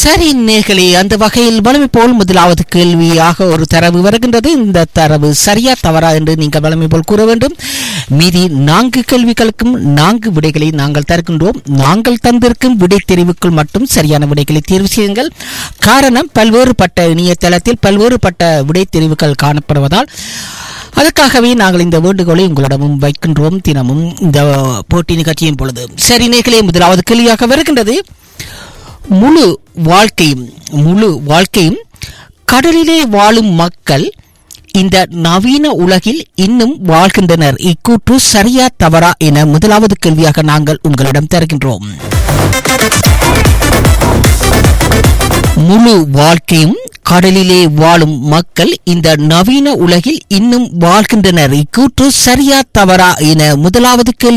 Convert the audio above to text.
சரி நேர்களே அந்த வகையில் வலிமை போல் முதலாவது கேள்வியாக ஒரு தரவு வருகின்றது இந்த தரவு சரியா தவறா என்று நீங்கள் வலிமை போல் கூற வேண்டும் மீதி நான்கு கேள்விகளுக்கும் நான்கு விடைகளை நாங்கள் தருகின்றோம் நாங்கள் தந்திருக்கும் விடை தெரிவுக்குள் மட்டும் சரியான விடைகளை தேர்வு செய்யுங்கள் காரணம் பல்வேறுபட்ட இணையதளத்தில் பல்வேறுபட்ட விடை தெரிவுகள் காணப்படுவதால் அதற்காகவே நாங்கள் இந்த வேண்டுகோளை உங்களிடமும் வைக்கின்றோம் தினமும் இந்த போட்டி நிகழ்ச்சியின் பொழுது சரி நேர்களே முதலாவது கேள்வியாக வருகின்றது முழு வாழ்க்கையும் முழு வாழ்க்கையும் கடலிலே வாழும் மக்கள் இந்த நவீன உலகில் இன்னும் வாழ்கின்றனர் இக்கூற்று சரியா தவறா என முதலாவது கேள்வியாக நாங்கள் உங்களிடம் தருகின்றோம் முழு வாழ்க்கையும் கடலிலே வாழும் மக்கள் இந்த நவீன உலகில் இன்னும் வாழ்கின்றனர் இக்கூற்று சரியா தவறா என முதலாவது கேள்வி